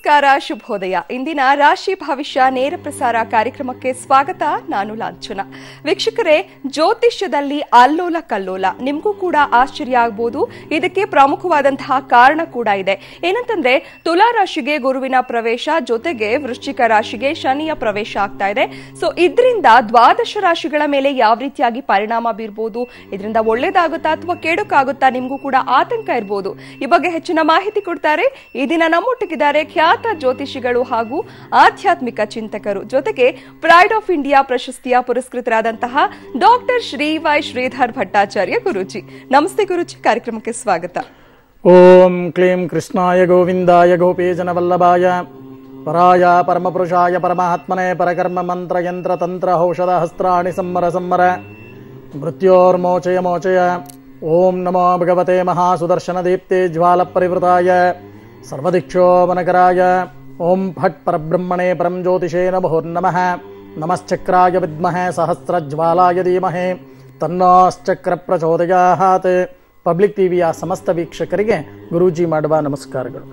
ನಮಸ್ಕಾರ ಶುಭೋದಯ ಇಂದಿನ ರಾಶಿ ಭವಿಷ್ಯ ನೇರ ಪ್ರಸಾರ ಕಾರ್ಯಕ್ರಮಕ್ಕೆ ಸ್ವಾಗತ ನಾನು ಲಾಂಛನ ವೀಕ್ಷಕರೇ ಜ್ಯೋತಿಷ್ಯದಲ್ಲಿ ಅಲ್ಲೋಲ ಕಲ್ಲೋಲ ನಿಮಗೂ ಕೂಡ ಆಶ್ಚರ್ಯ ಆಗ್ಬೋದು ಇದಕ್ಕೆ ಪ್ರಮುಖವಾದಂತಹ ಕಾರಣ ಕೂಡ ಇದೆ ಏನಂತಂದ್ರೆ ತುಲಾ ರಾಶಿಗೆ ಗುರುವಿನ ಪ್ರವೇಶ ಜೊತೆಗೆ ವೃಶ್ಚಿಕ ರಾಶಿಗೆ ಶನಿಯ ಪ್ರವೇಶ ಆಗ್ತಾ ಇದೆ ಸೊ ಇದರಿಂದ ದ್ವಾದಶ ರಾಶಿಗಳ ಮೇಲೆ ಯಾವ ರೀತಿಯಾಗಿ ಪರಿಣಾಮ ಬೀರ್ಬೋದು ಇದರಿಂದ ಒಳ್ಳೇದಾಗುತ್ತಾ ಅಥವಾ ಕೆಡುಕಾಗುತ್ತಾ ನಿಮಗೂ ಕೂಡ ಆತಂಕ ಇರ್ಬೋದು ಈ ಬಗ್ಗೆ ಹೆಚ್ಚಿನ ಮಾಹಿತಿ ಕೊಡ್ತಾರೆ ಈ ದಿನ ನಮ್ಮೊಟ್ಟಿಗಿದ್ದಾರೆ ಖ್ಯಾತ ಜ್ಯೋತಿಷಿಗಳು ಹಾಗೂ ಆಧ್ಯಾತ್ಮಿಕ ಚಿಂತಕರು ಜೊತೆಗೆ ಪ್ರೈಡ್ ಆಫ್ ಇಂಡಿಯಾ ಪ್ರಶಸ್ತಿಯ ಪುರಸ್ಕೃತರಾದಂತಹ ಡಾಕ್ಟರ್ ಶ್ರೀ ವೈ ಶ್ರೀಧರ್ ಭಟ್ಟಾಚಾರ್ಯ ಗುರುಜಿ ನಮಸ್ತೆ ಗುರುಜಿ ಕಾರ್ಯಕ್ರಮಕ್ಕೆ ಸ್ವಾಗತ ಓಂ ಕ್ಲೀಂ ಕೃಷ್ಣಾಯ ಗೋವಿಂದಾಯ ಗೋಪೀಜನವಲ್ಲಭಾಯ ಪರಾಯ ಪರಮಪುರುಷಾಯ ಪರಮಾತ್ಮನೆ ಪರಕರ್ಮ ಮಂತ್ರ ಯಂತ್ರ ತಂತ್ರ ಔಷಧ ಹಸ್ತ್ರಾಣಿ ಸಂಮರ ಸಂಮರ ಮೃತ್ಯೋರ್ಮೋಚಯ ಮೋಚಯ ಓಂ ನಮೋ ಭಗವತೆ ಮಹಾಸುದರ್ಶನ ದೀಪ್ತಿ ಜ್ವಾಲ ಪರಿವೃತಾಯ ಸರ್ವದಿಕ್ಷೋಮನಕರಾಯ ಓಂ ಫಟ್ ಪರಬ್ರಹ್ಮಣೇ ಪರಂ ಜ್ಯೋತಿಷೇ ನಮಃ ನಮಶ್ಚಕ್ರಾಯ ವಿದ್ಮಹೆ ಸಹಸ್ರಜ್ವಾಲಾಯ ಧೀಮಹಿ ತನ್ನೋಶ್ಚಕ್ರ ಪ್ರಚೋದಯಾತ್ ಪಬ್ಲಿಕ್ ಟಿವಿಯ ಸಮಸ್ತ ವೀಕ್ಷಕರಿಗೆ ಗುರೂಜಿ ಮಾಡುವ ನಮಸ್ಕಾರಗಳು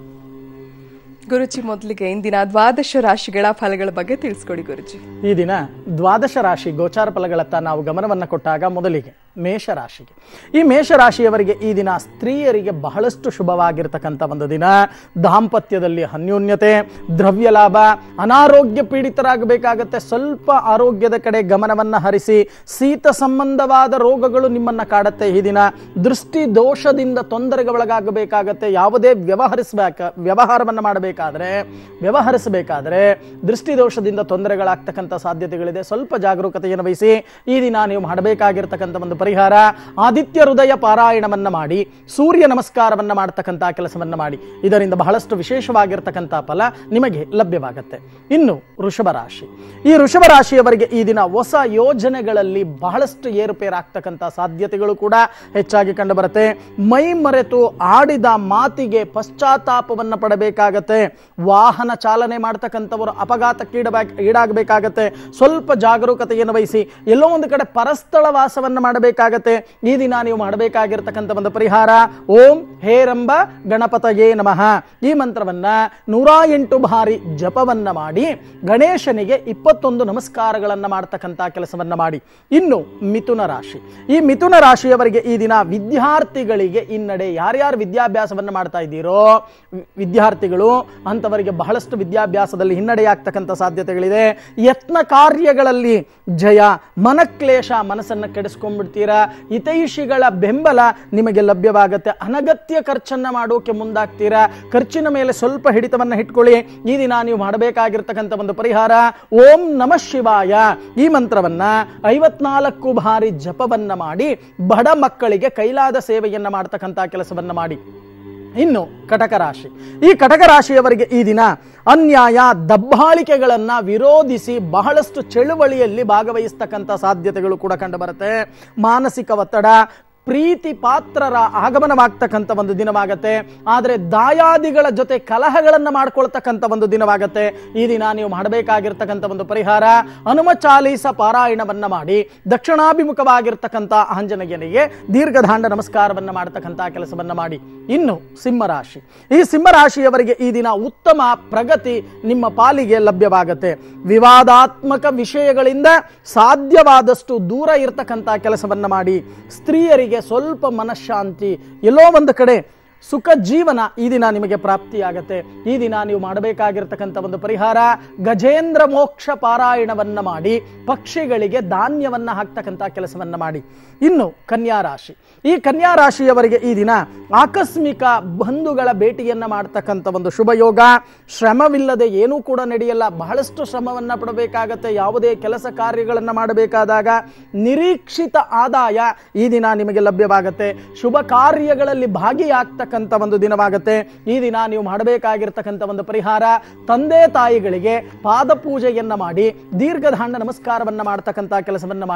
ಗುರುಜಿ ಮೊದಲಿಗೆ ಇಂದಿನ ದ್ವಾದಶ ರಾಶಿಗಳ ಫಲಗಳ ಬಗ್ಗೆ ತಿಳಿಸ್ಕೊಡಿ ಗುರುಜಿ ಈ ದಿನ ದ್ವಾದಶ ರಾಶಿ ಗೋಚಾರ ಫಲಗಳತ್ತ ನಾವು ಗಮನವನ್ನು ಕೊಟ್ಟಾಗ ಮೊದಲಿಗೆ ಮೇಷರಾಶಿಗೆ ಈ ಮೇಷರಾಶಿಯವರಿಗೆ ಈ ದಿನ ಸ್ತ್ರೀಯರಿಗೆ ಬಹಳಷ್ಟು ಶುಭವಾಗಿರ್ತಕ್ಕಂಥ ಒಂದು ದಿನ ದಾಂಪತ್ಯದಲ್ಲಿ ಅನ್ಯೋನ್ಯತೆ ದ್ರವ್ಯ ಲಾಭ ಅನಾರೋಗ್ಯ ಪೀಡಿತರಾಗಬೇಕಾಗತ್ತೆ ಸ್ವಲ್ಪ ಆರೋಗ್ಯದ ಕಡೆ ಗಮನವನ್ನು ಹರಿಸಿ ಶೀತ ಸಂಬಂಧವಾದ ರೋಗಗಳು ನಿಮ್ಮನ್ನ ಕಾಡುತ್ತೆ ಈ ದಿನ ದೃಷ್ಟಿ ದೋಷದಿಂದ ತೊಂದರೆಗೆ ಒಳಗಾಗಬೇಕಾಗತ್ತೆ ಯಾವುದೇ ವ್ಯವಹರಿಸಬೇಕ ವ್ಯವಹಾರವನ್ನು ಮಾಡಬೇಕಾದ್ರೆ ವ್ಯವಹರಿಸಬೇಕಾದ್ರೆ ದೃಷ್ಟಿ ದೋಷದಿಂದ ತೊಂದರೆಗಳಾಗ್ತಕ್ಕಂಥ ಸಾಧ್ಯತೆಗಳಿದೆ ಸ್ವಲ್ಪ ಜಾಗರೂಕತೆಯನ್ನು ವಹಿಸಿ ಈ ದಿನ ನೀವು ಮಾಡಬೇಕಾಗಿರ್ತಕ್ಕಂಥ ಒಂದು ಪರಿಹಾರ ಆದಿತ್ಯ ಹೃದಯ ಪಾರಾಯಣವನ್ನ ಮಾಡಿ ಸೂರ್ಯ ನಮಸ್ಕಾರವನ್ನ ಮಾಡತಕ್ಕಂಥ ಕೆಲಸವನ್ನ ಮಾಡಿ ಇದರಿಂದ ಬಹಳಷ್ಟು ವಿಶೇಷವಾಗಿರ್ತಕ್ಕಂಥ ಫಲ ನಿಮಗೆ ಲಭ್ಯವಾಗುತ್ತೆ ಇನ್ನು ವೃಷಭ ರಾಶಿ ಈ ವೃಷಭ ರಾಶಿಯವರಿಗೆ ಈ ದಿನ ಹೊಸ ಯೋಜನೆಗಳಲ್ಲಿ ಬಹಳಷ್ಟು ಏರುಪೇರಾಗ್ತಕ್ಕಂಥ ಸಾಧ್ಯತೆಗಳು ಕೂಡ ಹೆಚ್ಚಾಗಿ ಕಂಡು ಬರುತ್ತೆ ಮೈ ಮರೆತು ಆಡಿದ ಮಾತಿಗೆ ಪಶ್ಚಾತ್ತಾಪವನ್ನು ಪಡಬೇಕಾಗತ್ತೆ ವಾಹನ ಚಾಲನೆ ಮಾಡ್ತಕ್ಕಂಥವರು ಅಪಘಾತಕ್ಕೀಡಬೇಕು ಈಡಾಗಬೇಕಾಗತ್ತೆ ಸ್ವಲ್ಪ ಜಾಗರೂಕತೆಯನ್ನು ವಹಿಸಿ ಎಲ್ಲೋ ಒಂದು ಕಡೆ ಪರಸ್ಥಳ ವಾಸವನ್ನು ಮಾಡಬೇಕಾಗತ್ತೆ ಈ ದಿನ ನೀವು ಮಾಡಬೇಕಾಗಿರ್ತಕ್ಕಂಥ ಒಂದು ಪರಿಹಾರ ಓಂ ಹೇರಂಬ ಗಣಪತಯೇ ನಮಃ ಈ ಮಂತ್ರವನ್ನ ನೂರ ಎಂಟು ಬಾರಿ ಜಪವನ್ನ ಮಾಡಿ ಗಣೇಶನಿಗೆ ಇಪ್ಪತ್ತೊಂದು ನಮಸ್ಕಾರಗಳನ್ನ ಮಾಡ್ತಕ್ಕಂಥ ಕೆಲಸವನ್ನ ಮಾಡಿ ಇನ್ನು ಮಿಥುನ ರಾಶಿ ಈ ಮಿಥುನ ರಾಶಿಯವರಿಗೆ ಈ ದಿನ ವಿದ್ಯಾರ್ಥಿಗಳಿಗೆ ಹಿನ್ನಡೆ ಯಾರ್ಯಾರು ವಿದ್ಯಾಭ್ಯಾಸವನ್ನ ಮಾಡ್ತಾ ಇದ್ದೀರೋ ವಿ- ವಿದ್ಯಾರ್ಥಿಗಳು ಅಂತವರಿಗೆ ಬಹಳಷ್ಟು ವಿದ್ಯಾಭ್ಯಾಸದಲ್ಲಿ ಹಿನ್ನಡೆಯಾಗ್ತಕ್ಕಂಥ ಸಾಧ್ಯತೆಗಳಿದೆ ಯತ್ನ ಕಾರ್ಯಗಳಲ್ಲಿ ಜಯ ಮನಕ್ಲೇಶ ಮನಸ್ಸನ್ನು ಕೆಡಿಸ್ಕೊಂಡ್ಬಿಡ್ತೀರಾ ಹಿತೈಷಿಗಳ ಬೆಂಬಲ ನಿಮಗೆ ಲಭ್ಯವಾಗುತ್ತೆ ಅನಗತ್ಯ ಖರ್ಚನ್ನ ಮಾಡೋಕೆ ಮುಂದಾಗ್ತೀರಾ ಖರ್ಚಿನ ಮೇಲೆ ಸ್ವಲ್ಪ ಹಿಡಿತವನ್ನ ಇಟ್ಕೊಳ್ಳಿ ಈ ದಿನ ನೀವು ಮಾಡಬೇಕಾಗಿರ್ತಕ್ಕಂಥ ಒಂದು ಪರಿಹಾರ ಓಂ ನಮಃ ಶಿವಾಯ ಈ ಮಂತ್ರವನ್ನ ಐವತ್ನಾಲ್ಕು ಬಾರಿ ಜಪವನ್ನ ಮಾಡಿ ಬಡ ಮಕ್ಕಳಿಗೆ ಕೈಲಾದ ಸೇವೆಯನ್ನ ಮಾಡ್ತಕ್ಕಂಥ ಕೆಲಸವನ್ನ ಮಾಡಿ ಇನ್ನು ಕಟಕ ರಾಶಿ ಈ ಕಟಕ ರಾಶಿಯವರಿಗೆ ಈ ದಿನ ಅನ್ಯಾಯ ದಬ್ಬಾಳಿಕೆಗಳನ್ನ ವಿರೋಧಿಸಿ ಬಹಳಷ್ಟು ಚಳುವಳಿಯಲ್ಲಿ ಭಾಗವಹಿಸ್ತಕ್ಕಂಥ ಸಾಧ್ಯತೆಗಳು ಕೂಡ ಕಂಡುಬರುತ್ತೆ ಮಾನಸಿಕ ಒತ್ತಡ ಪ್ರೀತಿ ಪಾತ್ರರ ಆಗಮನವಾಗ್ತಕ್ಕಂಥ ಒಂದು ದಿನವಾಗತ್ತೆ ಆದರೆ ದಾಯಾದಿಗಳ ಜೊತೆ ಕಲಹಗಳನ್ನ ಮಾಡ್ಕೊಳ್ತಕ್ಕಂಥ ಒಂದು ದಿನವಾಗತ್ತೆ ಈ ದಿನ ನೀವು ಮಾಡಬೇಕಾಗಿರ್ತಕ್ಕಂಥ ಒಂದು ಪರಿಹಾರ ಹನುಮ ಚಾಲೀಸ ಪಾರಾಯಣವನ್ನ ಮಾಡಿ ದಕ್ಷಿಣಾಭಿಮುಖವಾಗಿರ್ತಕ್ಕಂಥ ಆಂಜನೇಯನಿಗೆ ದೀರ್ಘದಾಂಡ ನಮಸ್ಕಾರವನ್ನ ಮಾಡತಕ್ಕಂಥ ಕೆಲಸವನ್ನ ಮಾಡಿ ಇನ್ನು ಸಿಂಹರಾಶಿ ಈ ಸಿಂಹರಾಶಿಯವರಿಗೆ ಈ ದಿನ ಉತ್ತಮ ಪ್ರಗತಿ ನಿಮ್ಮ ಪಾಲಿಗೆ ಲಭ್ಯವಾಗುತ್ತೆ ವಿವಾದಾತ್ಮಕ ವಿಷಯಗಳಿಂದ ಸಾಧ್ಯವಾದಷ್ಟು ದೂರ ಇರತಕ್ಕಂಥ ಕೆಲಸವನ್ನ ಮಾಡಿ ಸ್ತ್ರೀಯರಿಗೆ ಸ್ವಲ್ಪ ಮನಃಶಾಂತಿ ಎಲ್ಲೋ ಒಂದು ಕಡೆ ಸುಖ ಜೀವನ ಈ ದಿನ ನಿಮಗೆ ಪ್ರಾಪ್ತಿಯಾಗತ್ತೆ ಈ ದಿನ ನೀವು ಮಾಡಬೇಕಾಗಿರ್ತಕ್ಕಂಥ ಒಂದು ಪರಿಹಾರ ಗಜೇಂದ್ರ ಮೋಕ್ಷ ಪಾರಾಯಣವನ್ನ ಮಾಡಿ ಪಕ್ಷಿಗಳಿಗೆ ಧಾನ್ಯವನ್ನ ಹಾಕ್ತಕ್ಕಂಥ ಕೆಲಸವನ್ನ ಮಾಡಿ ಇನ್ನು ಕನ್ಯಾ ರಾಶಿ ಈ ಕನ್ಯಾ ರಾಶಿಯವರಿಗೆ ಈ ದಿನ ಆಕಸ್ಮಿಕ ಬಂಧುಗಳ ಭೇಟಿಯನ್ನ ಮಾಡ್ತಕ್ಕಂಥ ಒಂದು ಶುಭ ಯೋಗ ಶ್ರಮವಿಲ್ಲದೆ ಏನೂ ಕೂಡ ನಡೆಯಲ್ಲ ಬಹಳಷ್ಟು ಶ್ರಮವನ್ನ ಪಡಬೇಕಾಗತ್ತೆ ಯಾವುದೇ ಕೆಲಸ ಕಾರ್ಯಗಳನ್ನ ಮಾಡಬೇಕಾದಾಗ ನಿರೀಕ್ಷಿತ ಆದಾಯ ಈ ದಿನ ನಿಮಗೆ ಲಭ್ಯವಾಗತ್ತೆ ಶುಭ ಕಾರ್ಯಗಳಲ್ಲಿ ಭಾಗಿಯಾಗ್ತಕ್ಕಂಥ ಒಂದು ದಿನವಾಗತ್ತೆ ಈ ದಿನ ನೀವು ಮಾಡಬೇಕಾಗಿರ್ತಕ್ಕಂಥ ಒಂದು ಪರಿಹಾರ ತಂದೆ ತಾಯಿಗಳಿಗೆ ಪಾದ ಪೂಜೆಯನ್ನ ಮಾಡಿ ದೀರ್ಘದಾಂಡ ನಮಸ್ಕಾರವನ್ನ ಮಾಡ್ತಕ್ಕಂಥ ಕೆಲಸವನ್ನ ಮಾಡಿ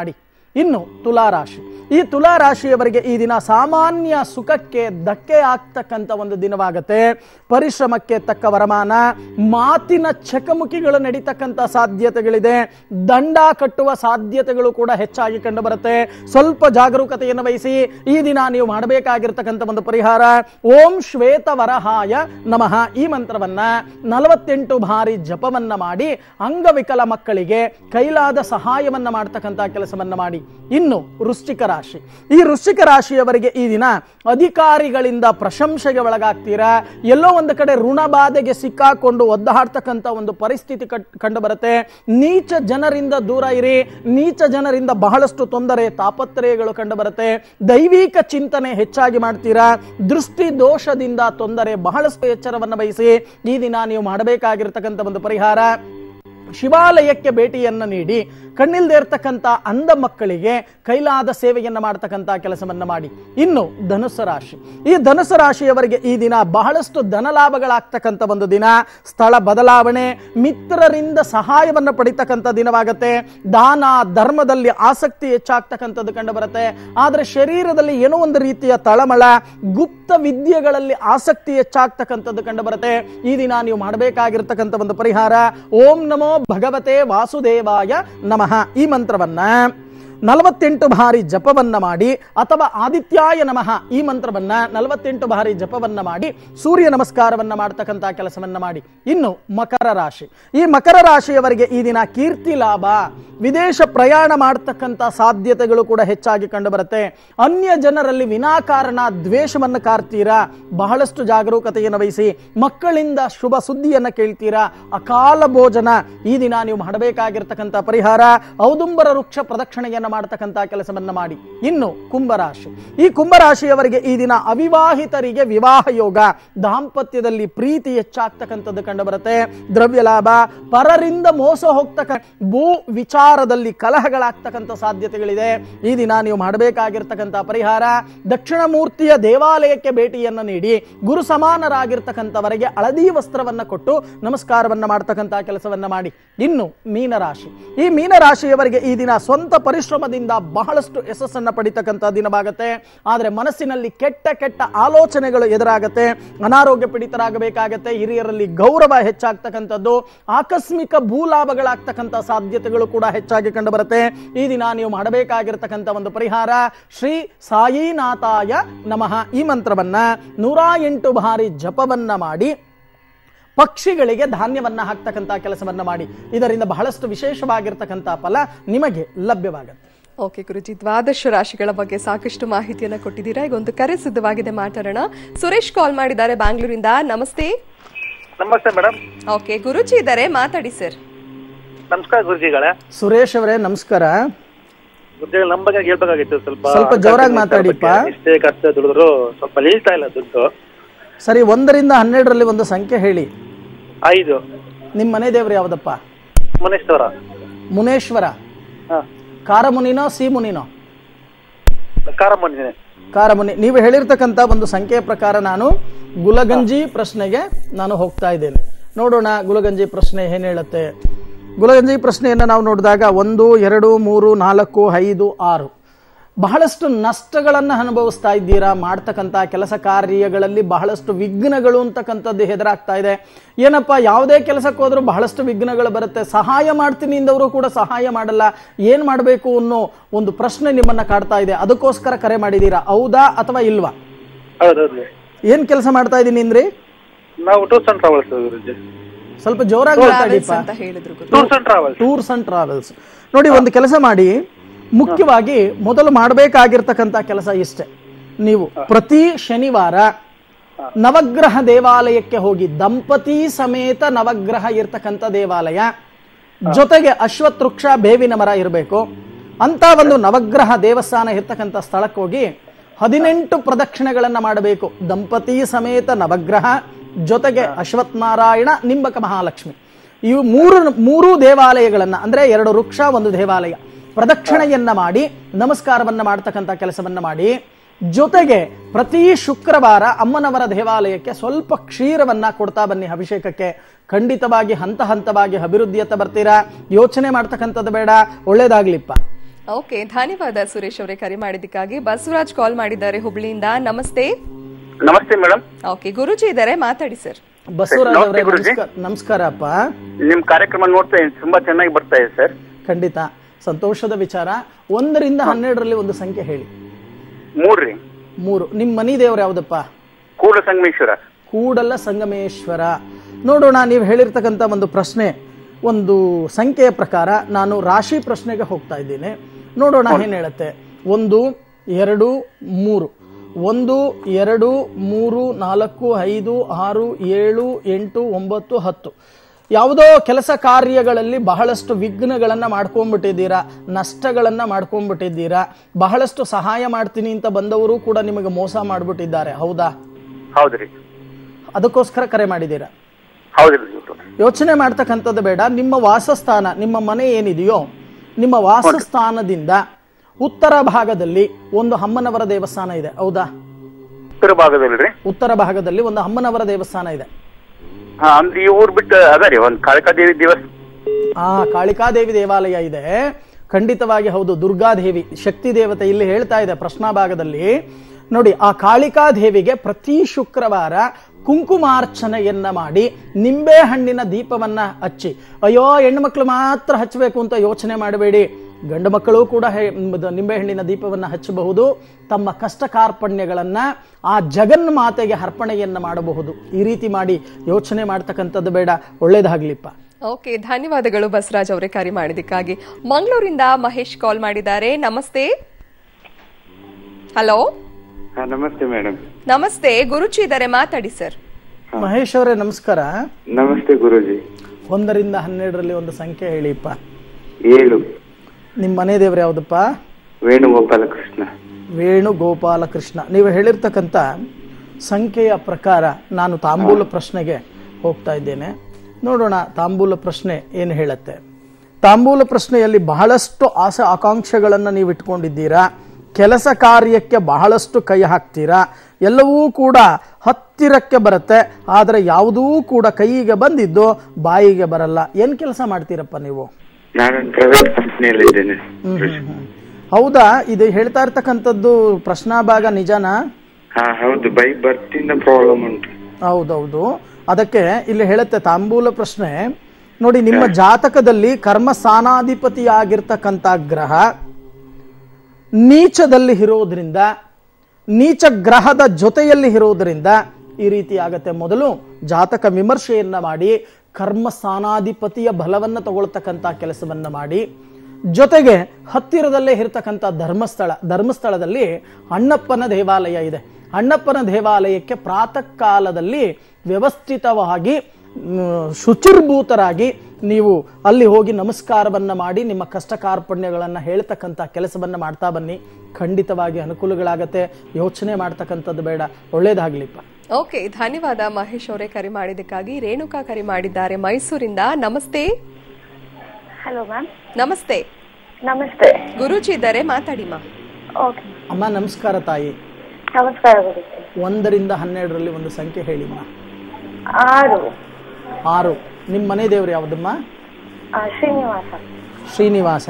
ಇನ್ನು ತುಲಾರಾಶಿ ಈ ತುಲಾರಾಶಿಯವರಿಗೆ ಈ ದಿನ ಸಾಮಾನ್ಯ ಸುಖಕ್ಕೆ ಧಕ್ಕೆ ಆಗ್ತಕ್ಕಂಥ ಒಂದು ದಿನವಾಗತ್ತೆ ಪರಿಶ್ರಮಕ್ಕೆ ತಕ್ಕ ವರಮಾನ ಮಾತಿನ ಚಕಮುಕಿಗಳು ನಡೀತಕ್ಕಂಥ ಸಾಧ್ಯತೆಗಳಿದೆ ದಂಡ ಕಟ್ಟುವ ಸಾಧ್ಯತೆಗಳು ಕೂಡ ಹೆಚ್ಚಾಗಿ ಕಂಡು ಬರುತ್ತೆ ಸ್ವಲ್ಪ ಜಾಗರೂಕತೆಯನ್ನು ವಹಿಸಿ ಈ ದಿನ ನೀವು ಮಾಡಬೇಕಾಗಿರ್ತಕ್ಕಂಥ ಒಂದು ಪರಿಹಾರ ಓಂ ಶ್ವೇತ ವರಹಾಯ ನಮಃ ಈ ಮಂತ್ರವನ್ನ ನಲವತ್ತೆಂಟು ಬಾರಿ ಜಪವನ್ನ ಮಾಡಿ ಅಂಗವಿಕಲ ಮಕ್ಕಳಿಗೆ ಕೈಲಾದ ಸಹಾಯವನ್ನ ಮಾಡ್ತಕ್ಕಂಥ ಕೆಲಸವನ್ನ ಮಾಡಿ ಇನ್ನು ವೃಶ್ಚಿಕ ರಾಶಿ ಈ ವೃಶ್ಚಿಕ ರಾಶಿಯವರಿಗೆ ಈ ದಿನ ಅಧಿಕಾರಿಗಳಿಂದ ಪ್ರಶಂಸೆಗೆ ಒಳಗಾಗ್ತೀರಾ ಎಲ್ಲೋ ಒಂದು ಕಡೆ ಋಣ ಬಾಧೆಗೆ ಸಿಕ್ಕಾಕೊಂಡು ಒದ್ದಾಡ್ತಕ್ಕಂಥ ಒಂದು ಪರಿಸ್ಥಿತಿ ಕಟ್- ಕಂಡು ಬರುತ್ತೆ ನೀಚ ಜನರಿಂದ ದೂರ ಇರಿ ನೀಚ ಜನರಿಂದ ಬಹಳಷ್ಟು ತೊಂದರೆ ತಾಪತ್ರಯಗಳು ಕಂಡು ಬರುತ್ತೆ ದೈವಿಕ ಚಿಂತನೆ ಹೆಚ್ಚಾಗಿ ಮಾಡ್ತೀರಾ ದೃಷ್ಟಿ ದೋಷದಿಂದ ತೊಂದರೆ ಬಹಳಷ್ಟು ಎಚ್ಚರವನ್ನು ವಹಿಸಿ ಈ ದಿನ ನೀವು ಮಾಡಬೇಕಾಗಿರ್ತಕ್ಕಂಥ ಒಂದು ಪರಿಹಾರ ಶಿವಾಲಯಕ್ಕೆ ಭೇಟಿಯನ್ನ ನೀಡಿ ಕಣ್ಣಿಲ್ದೇ ಇರ್ತಕ್ಕಂಥ ಅಂಧ ಮಕ್ಕಳಿಗೆ ಕೈಲಾದ ಸೇವೆಯನ್ನ ಮಾಡ್ತಕ್ಕಂಥ ಕೆಲಸವನ್ನ ಮಾಡಿ ಇನ್ನು ಧನುಸ್ಸು ರಾಶಿ ಈ ಧನುಸ್ಸು ರಾಶಿಯವರಿಗೆ ಈ ದಿನ ಬಹಳಷ್ಟು ಧನಲಾಭಗಳಾಗ್ತಕ್ಕಂಥ ಒಂದು ದಿನ ಸ್ಥಳ ಬದಲಾವಣೆ ಮಿತ್ರರಿಂದ ಸಹಾಯವನ್ನ ಪಡಿತಕ್ಕಂಥ ದಿನವಾಗತ್ತೆ ದಾನ ಧರ್ಮದಲ್ಲಿ ಆಸಕ್ತಿ ಹೆಚ್ಚಾಗ್ತಕ್ಕಂಥದ್ದು ಕಂಡು ಬರುತ್ತೆ ಆದ್ರೆ ಶರೀರದಲ್ಲಿ ಏನೋ ಒಂದು ರೀತಿಯ ತಳಮಳ ಗುಪ್ತ ವಿದ್ಯೆಗಳಲ್ಲಿ ಆಸಕ್ತಿ ಹೆಚ್ಚಾಗ್ತಕ್ಕಂಥದ್ದು ಕಂಡು ಬರುತ್ತೆ ಈ ದಿನ ನೀವು ಮಾಡಬೇಕಾಗಿರ್ತಕ್ಕಂಥ ಒಂದು ಪರಿಹಾರ ಓಂ ನಮೋ ಭಗವತೆ ವಾಸುದೇವಾಯ ನಮಃ ಈ ಮಂತ್ರವನ್ನ ನಲವತ್ತೆಂಟು ಬಾರಿ ಜಪವನ್ನ ಮಾಡಿ ಅಥವಾ ಆದಿತ್ಯಾಯ ನಮಃ ಈ ಮಂತ್ರವನ್ನ ನಲವತ್ತೆಂಟು ಬಾರಿ ಜಪವನ್ನ ಮಾಡಿ ಸೂರ್ಯ ನಮಸ್ಕಾರವನ್ನ ಮಾಡ್ತಕ್ಕಂಥ ಕೆಲಸವನ್ನ ಮಾಡಿ ಇನ್ನು ಮಕರ ರಾಶಿ ಈ ಮಕರ ರಾಶಿಯವರಿಗೆ ಈ ದಿನ ಕೀರ್ತಿ ಲಾಭ ವಿದೇಶ ಪ್ರಯಾಣ ಮಾಡ್ತಕ್ಕಂಥ ಸಾಧ್ಯತೆಗಳು ಕೂಡ ಹೆಚ್ಚಾಗಿ ಕಂಡು ಬರುತ್ತೆ ಅನ್ಯ ಜನರಲ್ಲಿ ವಿನಾಕಾರಣ ದ್ವೇಷವನ್ನು ಕಾರ್ತೀರಾ ಬಹಳಷ್ಟು ಜಾಗರೂಕತೆಯನ್ನು ವಹಿಸಿ ಮಕ್ಕಳಿಂದ ಶುಭ ಸುದ್ದಿಯನ್ನ ಕೇಳ್ತೀರಾ ಅಕಾಲ ಭೋಜನ ಈ ದಿನ ನೀವು ಮಾಡಬೇಕಾಗಿರ್ತಕ್ಕಂಥ ಪರಿಹಾರ ಔದುಂಬರ ವೃಕ್ಷ ಪ್ರದಕ್ಷಿಣೆಯನ್ನ ಮಾಡತಕ್ಕಂಥ ಕೆಲಸವನ್ನ ಮಾಡಿ ಇನ್ನು ಕುಂಭರಾಶಿ ಈ ಕುಂಭರಾಶಿಯವರಿಗೆ ಈ ದಿನ ಅವಿವಾಹಿತರಿಗೆ ವಿವಾಹ ಯೋಗ ದಾಂಪತ್ಯದಲ್ಲಿ ಪ್ರೀತಿ ಹೆಚ್ಚಾಗ್ತಕ್ಕಂಥದ್ದು ಕಂಡು ಬರುತ್ತೆ ದ್ರವ್ಯ ಲಾಭ ಪರರಿಂದ ಮೋಸ ಹೋಗ್ತಕ್ಕ ಭೂ ವಿಚಾರದಲ್ಲಿ ಕಲಹಗಳಾಗ್ತಕ್ಕಂಥ ಸಾಧ್ಯತೆಗಳಿದೆ ಈ ದಿನ ನೀವು ಮಾಡಬೇಕಾಗಿರ್ತಕ್ಕಂಥ ಪರಿಹಾರ ದಕ್ಷಿಣ ಮೂರ್ತಿಯ ದೇವಾಲಯಕ್ಕೆ ಭೇಟಿಯನ್ನು ನೀಡಿ ಗುರು ಸಮಾನರಾಗಿರ್ತಕ್ಕಂಥವರಿಗೆ ಹಳದಿ ವಸ್ತ್ರವನ್ನ ಕೊಟ್ಟು ನಮಸ್ಕಾರವನ್ನ ಮಾಡ್ತಕ್ಕಂಥ ಕೆಲಸವನ್ನ ಮಾಡಿ ಇನ್ನು ಮೀನರಾಶಿ ಈ ಮೀನರಾಶಿಯವರಿಗೆ ಈ ದಿನ ಸ್ವಂತ ಪರಿಶ್ರಮದಿಂದ ಬಹಳಷ್ಟು ಯಶಸ್ಸನ್ನ ಪಡಿತಕ್ಕಂಥ ದಿನವಾಗತ್ತೆ ಆದ್ರೆ ಮನಸ್ಸಿನಲ್ಲಿ ಕೆಟ್ಟ ಕೆಟ್ಟ ಆಲೋಚನೆಗಳು ಎದುರಾಗತ್ತೆ ಅನಾರೋಗ್ಯ ಪೀಡಿತರಾಗಬೇಕಾಗತ್ತೆ ಹಿರಿಯರಲ್ಲಿ ಗೌರವ ಹೆಚ್ಚಾಗ್ತಕ್ಕಂಥದ್ದು ಆಕಸ್ಮಿಕ ಭೂಲಾಭಗಳಾಗ್ತಕ್ಕಂಥ ಸಾಧ್ಯತೆಗಳು ಕೂಡ ಹೆಚ್ಚಾಗಿ ಕಂಡು ಬರುತ್ತೆ ಈ ದಿನ ನೀವು ಮಾಡಬೇಕಾಗಿರ್ತಕ್ಕಂಥ ಒಂದು ಪರಿಹಾರ ಶ್ರೀ ಸಾಯಿನಾಥಾಯ ನಮಃ ಈ ಮಂತ್ರವನ್ನ ನೂರ ಎಂಟು ಬಾರಿ ಜಪವನ್ನ ಮಾಡಿ ಪಕ್ಷಿಗಳಿಗೆ ಧಾನ್ಯವನ್ನ ಹಾಕ್ತಕ್ಕಂಥ ಕೆಲಸವನ್ನ ಮಾಡಿ ಇದರಿಂದ ಬಹಳಷ್ಟು ವಿಶೇಷವಾಗಿರ್ತಕ್ಕಂಥ ಫಲ ನಿಮಗೆ ಲಭ್ಯವಾಗುತ್ತೆ ಓಕೆ ಗುರುಜಿ ದ್ವಾದಶ ರಾಶಿಗಳ ಬಗ್ಗೆ ಸಾಕಷ್ಟು ಮಾಹಿತಿಯನ್ನ ಕೊಟ್ಟಿದ್ದೀರಾ ಈಗ ಒಂದು ಕರೆ ಸಿದ್ಧವಾಗಿದೆ ಮಾತಾಡೋಣ ಸುರೇಶ್ ಕಾಲ್ ಮಾಡಿದ್ದಾರೆ ಬ್ಯಾಂಗ್ಳೂರಿಂದ ನಮಸ್ತೆ ನಮಸ್ತೆ ಮೇಡಮ್ ಓಕೆ ಗುರುಜಿ ಇದ್ದಾರೆ ಮಾತಾಡಿ ಸರ್ ನಮಸ್ಕಾರ ಗುರುಜಿಗಳೇ ಸುರೇಶ್ ಅವರೇ ನಮಸ್ಕಾರ ಗುರುಜಿಗಳು ನಮ್ಮ ಬಗ್ಗೆ ಹೇಳ್ಬೇಕಾಗಿತ್ತು ಸ್ವಲ್ಪ ಸ್ವಲ್ಪ ಜೋರಾಗಿ ಮಾತಾಡಿಪ್ಪ. ಇಷ್ಟೇ ಕಷ್ಟ ದುಡಿದ್ರು ಸ್ವಲ್ಪ ನಿಲ್ತಾ ಇಲ್ಲ ದುಡ್ಡು ಸರಿ ಒಂದರಿಂದ ಹನ್ನೆರಡರಲ್ಲಿ ಒಂದು ಸಂಖ್ಯೆ ಹೇಳಿ ಐದು ನಿಮ್ಮ ಮನೆ ದೇವರು ಯಾವುದಪ್ಪ ಮುನೇಶ್ವರ ಮುನೇಶ್ವರ ಹಾ ಕಾರಮುನಿನೋ ಸಿ ಮುನಿನೋ ಕಾರ ಬಂದಿದ್ದೀನಿ ಕಾರಮುನಿ ನೀವು ಹೇಳಿರ್ತಕ್ಕಂಥ ಒಂದು ಸಂಖ್ಯೆಯ ಪ್ರಕಾರ ನಾನು ಗುಲಗಂಜಿ ಪ್ರಶ್ನೆಗೆ ನಾನು ಹೋಗ್ತಾ ಇದ್ದೇನೆ ನೋಡೋಣ ಗುಲಗಂಜಿ ಪ್ರಶ್ನೆ ಏನ್ ಹೇಳುತ್ತೆ ಗುಲಗಂಜಿ ಪ್ರಶ್ನೆಯನ್ನು ನಾವು ನೋಡಿದಾಗ ಒಂದು ಎರಡು ಮೂರು ನಾಲ್ಕು ಐದು ಆರು ಬಹಳಷ್ಟು ನಷ್ಟಗಳನ್ನು ಅನುಭವಿಸ್ತಾ ಇದ್ದೀರಾ ಮಾಡ್ತಕ್ಕಂಥ ಕೆಲಸ ಕಾರ್ಯಗಳಲ್ಲಿ ಬಹಳಷ್ಟು ವಿಘ್ನಗಳು ಅಂತಕ್ಕಂಥದ್ದು ಎದುರಾಗ್ತಾ ಇದೆ ಏನಪ್ಪ ಯಾವುದೇ ಕೆಲಸಕ್ಕೆ ಹೋದ್ರೂ ಬಹಳಷ್ಟು ವಿಘ್ನಗಳು ಬರುತ್ತೆ ಸಹಾಯ ಮಾಡ್ತೀನಿ ಇಂದವರು ಕೂಡ ಸಹಾಯ ಮಾಡಲ್ಲ ಏನ್ ಮಾಡಬೇಕು ಅನ್ನೋ ಒಂದು ಪ್ರಶ್ನೆ ನಿಮ್ಮನ್ನ ಕಾಡ್ತಾ ಇದೆ ಅದಕ್ಕೋಸ್ಕರ ಕರೆ ಮಾಡಿದ್ದೀರಾ ಹೌದಾ ಅಥವಾ ಇಲ್ವಾ ಹೌದೌದು ಏನ್ ಕೆಲಸ ಮಾಡ್ತಾ ಇದ್ದೀನಿ ಅಂದ್ರಿ ನಾವು ಟೂರ್ಸ್ ಅಂಡ್ ಟ್ರಾವೆಲ್ಸ್ ಗುರುಜಿ ಸ್ವಲ್ಪ ಜೋರಾಗಿ ಟ್ರಾವೆಲ್ಸ್ ಮಾತಾಡಿಪ್ಪ ಅಂತ ಹೇಳಿದ್ರು ಗುರು tours and travels tours and travels ನೋಡಿ ಒಂದು ಕೆಲಸ ಮಾಡಿ ಮುಖ್ಯವಾಗಿ ಮೊದಲು ಮಾಡಬೇಕಾಗಿರ್ತಕ್ಕಂಥ ಕೆಲಸ ಇಷ್ಟೇ ನೀವು ಪ್ರತಿ ಶನಿವಾರ ನವಗ್ರಹ ದೇವಾಲಯಕ್ಕೆ ಹೋಗಿ ದಂಪತಿ ಸಮೇತ ನವಗ್ರಹ ಇರ್ತಕ್ಕಂಥ ದೇವಾಲಯ ಜೊತೆಗೆ ಅಶ್ವತ್ಥ ವೃಕ್ಷ ಬೇವಿನ ಮರ ಇರಬೇಕು ಅಂತ ಒಂದು ನವಗ್ರಹ ದೇವಸ್ಥಾನ ಇರ್ತಕ್ಕಂಥ ಸ್ಥಳಕ್ಕೆ ಹೋಗಿ ಹದಿನೆಂಟು ಪ್ರದಕ್ಷಿಣೆಗಳನ್ನ ಮಾಡಬೇಕು ದಂಪತಿ ಸಮೇತ ನವಗ್ರಹ ಜೊತೆಗೆ ಅಶ್ವತ್ಥನಾರಾಯಣ ನಿಂಬಕ ಮಹಾಲಕ್ಷ್ಮಿ ಇವು ಮೂರು ಮೂರು ದೇವಾಲಯಗಳನ್ನ ಅಂದ್ರೆ ಎರಡು ವೃಕ್ಷ ಒಂದು ದೇವಾಲಯ ಪ್ರದಕ್ಷಿಣೆಯನ್ನ ಮಾಡಿ ನಮಸ್ಕಾರವನ್ನ ಮಾಡ್ತಕ್ಕಂಥ ಕೆಲಸವನ್ನ ಮಾಡಿ ಜೊತೆಗೆ ಪ್ರತಿ ಶುಕ್ರವಾರ ಅಮ್ಮನವರ ದೇವಾಲಯಕ್ಕೆ ಸ್ವಲ್ಪ ಕ್ಷೀರವನ್ನ ಕೊಡ್ತಾ ಬನ್ನಿ ಅಭಿಷೇಕಕ್ಕೆ ಖಂಡಿತವಾಗಿ ಹಂತ ಹಂತವಾಗಿ ಅಭಿವೃದ್ಧಿಯತ್ತ ಬರ್ತೀರಾ ಯೋಚನೆ ಮಾಡ್ತಕ್ಕಂಥದ್ದು ಬೇಡ ಒಳ್ಳೇದಾಗ್ಲಿಪ್ಪ ಓಕೆ ಧನ್ಯವಾದ ಸುರೇಶ್ ಅವರೇ ಕರೆ ಮಾಡಿದ್ದಕ್ಕಾಗಿ ಬಸವರಾಜ್ ಕಾಲ್ ಮಾಡಿದ್ದಾರೆ ಹುಬ್ಳಿಯಿಂದ ನಮಸ್ತೆ ನಮಸ್ತೆ ಮೇಡಮ್ ಓಕೆ ಗುರುಜಿ ಇದ್ದಾರೆ ಮಾತಾಡಿ ಸರ್ ಬಸವರಾಜ್ ಅವರೇ ನಮಸ್ತೆ ಗುರೂಜಿ. ನಮಸ್ಕಾರ ನಮಸ್ಕಾರ ಅಪ್ಪ ನಿಮ್ ಕಾರ್ಯಕ್ರಮ ನೋಡ್ತಾ ಇದ್ದೀನಿ ತುಂಬಾ ಚೆನ್ನಾಗಿ ಬರ್ತಾ ಇದೆ ಸರ್ ಖಂಡಿತ ಸಂತೋಷದ ವಿಚಾರ ಒಂದರಿಂದ ಹನ್ನೆರಡರಲ್ಲಿ ಒಂದು ಸಂಖ್ಯೆ ಹೇಳಿ ಮೂರ್ರಿ ಮೂರು ನಿಮ್ಮ ಮನಿ ದೇವ್ರು ಯಾವ್ದಪ್ಪ ಕೂಡ ಸಂಗಮೇಶ್ವರ ಕೂಡಲ ಸಂಗಮೇಶ್ವರ ನೋಡೋಣ ನೀವು ಹೇಳಿರ್ತಕ್ಕಂಥ ಒಂದು ಪ್ರಶ್ನೆ ಒಂದು ಸಂಖ್ಯೆಯ ಪ್ರಕಾರ ನಾನು ರಾಶಿ ಪ್ರಶ್ನೆಗೆ ಹೋಗ್ತಾ ಇದ್ದೀನಿ ನೋಡೋಣ ಏನು ಹೇಳುತ್ತೆ ಒಂದು ಎರಡು ಮೂರು ಒಂದು ಎರಡು ಮೂರು ನಾಲ್ಕು ಐದು ಆರು ಏಳು ಎಂಟು ಒಂಬತ್ತು ಹತ್ತು ಯಾವುದೋ ಕೆಲಸ ಕಾರ್ಯಗಳಲ್ಲಿ ಬಹಳಷ್ಟು ವಿಘ್ನಗಳನ್ನು ಮಾಡ್ಕೊಂಡ್ಬಿಟ್ಟಿದ್ದೀರಾ ನಷ್ಟಗಳನ್ನು ಮಾಡ್ಕೊಂಡ್ಬಿಟ್ಟಿದ್ದೀರಾ ಬಹಳಷ್ಟು ಸಹಾಯ ಮಾಡ್ತೀನಿ ಅಂತ ಬಂದವರು ಕೂಡ ನಿಮಗೆ ಮೋಸ ಮಾಡಿಬಿಟ್ಟಿದ್ದಾರೆ ಹೌದಾ ಹೌದ್ರಿ ಅದಕ್ಕೋಸ್ಕರ ಕರೆ ಮಾಡಿದ್ದೀರಾ ಹೌದ್ರಿ ಯೋಚನೆ ಮಾಡ್ತಕ್ಕಂಥದ್ದು ಬೇಡ ನಿಮ್ಮ ವಾಸಸ್ಥಾನ ನಿಮ್ಮ ಮನೆ ಏನಿದೆಯೋ ನಿಮ್ಮ ವಾಸಸ್ಥಾನದಿಂದ ಉತ್ತರ ಭಾಗದಲ್ಲಿ ಒಂದು ಅಮ್ಮನವರ ದೇವಸ್ಥಾನ ಇದೆ ಹೌದಾ ಉತ್ತರ ಭಾಗದಲ್ರಿ ಉತ್ತರ ಭಾಗದಲ್ಲಿ ಒಂದು ಅಮ್ಮನವರ ದೇವಸ್ಥಾನ ಇದೆ ಹಾ ಅಂದ್ರೆ ಈ ಊರ್ ಬಿಟ್ಟು ಅದ ರೀ ಒಂದ್ ಕಾಳಿಕಾದೇವಿ ದಿವಸ ಆ ಕಾಳಿಕಾದೇವಿ ದೇವಾಲಯ ಇದೆ ಖಂಡಿತವಾಗಿ ಹೌದು ದುರ್ಗಾದೇವಿ ಶಕ್ತಿ ದೇವತೆ ಇಲ್ಲಿ ಹೇಳ್ತಾ ಇದೆ ಪ್ರಶ್ನಾ ಭಾಗದಲ್ಲಿ ನೋಡಿ ಆ ಕಾಳಿಕಾದೇವಿಗೆ ಪ್ರತಿ ಶುಕ್ರವಾರ ಕುಂಕುಮಾರ್ಚನೆಯನ್ನ ಮಾಡಿ ನಿಂಬೆ ಹಣ್ಣಿನ ದೀಪವನ್ನ ಹಚ್ಚಿ ಅಯ್ಯೋ ಹೆಣ್ಣು ಮಕ್ಕಳು ಮಾತ್ರ ಹಚ್ಚಬೇಕು ಅಂತ ಯೋಚನೆ ಮಾಡಬೇಡಿ ಗಂಡು ಮಕ್ಕಳು ಕೂಡ ಹೆ- ಮ್, ನಿಂಬೆ ಹಣ್ಣಿನ ದೀಪವನ್ನ ಹಚ್ಚಬಹುದು ತಮ್ಮ ಕಷ್ಟ ಕಾರ್ಪಣ್ಯಗಳನ್ನ ಆ ಜಗನ್ಮಾತೆಗೆ ಅರ್ಪಣೆಯನ್ನ ಮಾಡಬಹುದು ಈ ರೀತಿ ಮಾಡಿ ಯೋಚನೆ ಮಾಡ್ತಕ್ಕಂಥದ್ದು ಬೇಡ ಒಳ್ಳೇದಾಗ್ಲಿಪ್ಪ ಓಕೆ ಧನ್ಯವಾದಗಳು ಬಸವರಾಜ್ ಅವರೇ ಕರೆ ಮಾಡಿದ್ದಕ್ಕಾಗಿ ಮಂಗಳೂರಿಂದ ಮಹೇಶ್ ಕಾಲ್ ಮಾಡಿದ್ದಾರೆ ನಮಸ್ತೆ ಹಲೋ ಹಾ ನಮಸ್ತೆ ಮೇಡಮ್ ನಮಸ್ತೆ ಗುರುಜಿ ಇದ್ದಾರೆ ಮಾತಾಡಿ ಸರ್ ಮಹೇಶ್ ಅವರೇ ನಮಸ್ಕಾರ ನಮಸ್ತೆ ಗುರುಜಿ ಒಂದರಿಂದ ಹನ್ನೆರಡರಲ್ಲಿ ಒಂದು ಸಂಖ್ಯೆ ಹೇಳಿಪ್ಪ ಏಳು ನಿಮ್ಮ ಮನೆ ದೇವ್ರು ಯಾವ್ದಪ್ಪ ವೇಣುಗೋಪಾಲ ಕೃಷ್ಣ ವೇಣು ಗೋಪಾಲಕೃಷ್ಣ ನೀವು ಹೇಳಿರ್ತಕ್ಕಂಥ ಸಂಖ್ಯೆಯ ಪ್ರಕಾರ ನಾನು ತಾಂಬೂಲ ಪ್ರಶ್ನೆಗೆ ಹೋಗ್ತಾ ಇದ್ದೇನೆ ನೋಡೋಣ ತಾಂಬೂಲ ಪ್ರಶ್ನೆ ಏನು ಹೇಳುತ್ತೆ ತಾಂಬೂಲ ಪ್ರಶ್ನೆಯಲ್ಲಿ ಬಹಳಷ್ಟು ಆಸೆ ಆಕಾಂಕ್ಷೆಗಳನ್ನು ನೀವು ಇಟ್ಕೊಂಡಿದ್ದೀರಾ ಕೆಲಸ ಕಾರ್ಯಕ್ಕೆ ಬಹಳಷ್ಟು ಕೈ ಹಾಕ್ತೀರಾ ಎಲ್ಲವೂ ಕೂಡ ಹತ್ತಿರಕ್ಕೆ ಬರುತ್ತೆ ಆದರೆ ಯಾವುದೂ ಕೂಡ ಕೈಗೆ ಬಂದಿದ್ದು ಬಾಯಿಗೆ ಬರಲ್ಲ ಏನು ಕೆಲಸ ಮಾಡ್ತೀರಪ್ಪ ನೀವು ನಾನು ಪ್ರೈವೇಟ್ ಕಂಪ್ನಿಯಲ್ಲಿದ್ದೇನೆ ಹ್ಮ್, ಹ್ಮ್, ಹ್ಮ್. ಹೌದಾ ಇದು ಹೇಳ್ತಾ ಇರ್ತಕ್ಕಂಥದ್ದು ಪ್ರಶ್ನಾ ಭಾಗ ನಿಜನಾ ಹಾ ಹೌದು ಬೈ ಬರ್ತಿಂದ ಪ್ರಾಬ್ಲಮ್ ಉಂಟು ಹೌದೌದು ಅದಕ್ಕೆ ಇಲ್ಲಿ ಹೇಳುತ್ತೆ ತಾಂಬೂಲ ಪ್ರಶ್ನೆ ನೋಡಿ ನಿಮ್ಮ ಜಾತಕದಲ್ಲಿ ಕರ್ಮ ಸ್ಥಾನಾಧಿಪತಿಯಾಗಿರ್ತಕ್ಕಂಥ ಗ್ರಹ ನೀಚದಲ್ಲಿ ಇರೋದ್ರಿಂದ ನೀಚ ಗ್ರಹದ ಜೊತೆಯಲ್ಲಿ ಇರೋದ್ರಿಂದ ಈ ರೀತಿ ಆಗತ್ತೆ ಮೊದಲು ಜಾತಕ ವಿಮರ್ಶೆಯನ್ನ ಮಾಡಿ ಕರ್ಮ ಸ್ಥಾನಾಧಿಪತಿಯ ಬಲವನ್ನ ತಗೊಳ್ತಕ್ಕಂಥ ಕೆಲಸವನ್ನ ಮಾಡಿ ಜೊತೆಗೆ ಹತ್ತಿರದಲ್ಲೇ ಇರತಕ್ಕಂಥ ಧರ್ಮಸ್ಥಳ ಧರ್ಮಸ್ಥಳದಲ್ಲಿ ಅಣ್ಣಪ್ಪನ ದೇವಾಲಯ ಇದೆ ಅಣ್ಣಪ್ಪನ ದೇವಾಲಯಕ್ಕೆ ಪ್ರಾತಃ ಕಾಲದಲ್ಲಿ ವ್ಯವಸ್ಥಿತವಾಗಿ ಮ್, ಶುಚಿರ್ಭೂತರಾಗಿ ನೀವು ಅಲ್ಲಿ ಹೋಗಿ ನಮಸ್ಕಾರವನ್ನ ಮಾಡಿ ನಿಮ್ಮ ಕಷ್ಟ ಕಾರ್ಪಣ್ಯಗಳನ್ನು ಹೇಳ್ತಕ್ಕಂಥ ಕೆಲಸವನ್ನ ಮಾಡ್ತಾ ಬನ್ನಿ ಖಂಡಿತವಾಗಿ ಅನುಕೂಲಗಳಾಗತ್ತೆ ಯೋಚನೆ ಮಾಡ್ತಕ್ಕಂಥದ್ದು ಬೇಡ ಒಳ್ಳೇದಾಗ್ಲಿಪ್ಪ ಓಕೆ ಧನ್ಯವಾದ ಮಹೇಶ್ ಅವರೇ ಕರೆ ಮಾಡಿದ್ದಕ್ಕಾಗಿ ರೇಣುಕಾ ಕರೆ ಮಾಡಿದ್ದಾರೆ ಮೈಸೂರಿಂದ ನಮಸ್ತೆ ಹಲೋ ಮ್ಯಾಮ್ ನಮಸ್ತೆ ನಮಸ್ತೆ ಗುರೂಜಿ ಇದ್ದಾರೆ ಮಾತಾಡಿ ಮಾ ಓಕೆ ಅಮ್ಮ ನಮಸ್ಕಾರ ತಾಯಿ ನಮಸ್ಕಾರ ಗುರುಜಿ ಒಂದರಿಂದ ಹನ್ನೆರಡರಲ್ಲಿ ಒಂದು ಸಂಖ್ಯೆ ಹೇಳಿಮ್ಮ ಆರು ಆರು ನಿಮ್ಮ ಮನೆ ದೇವ್ರು ಯಾವುದಮ್ಮ ಆ, ಶ್ರೀನಿವಾಸ ಶ್ರೀನಿವಾಸ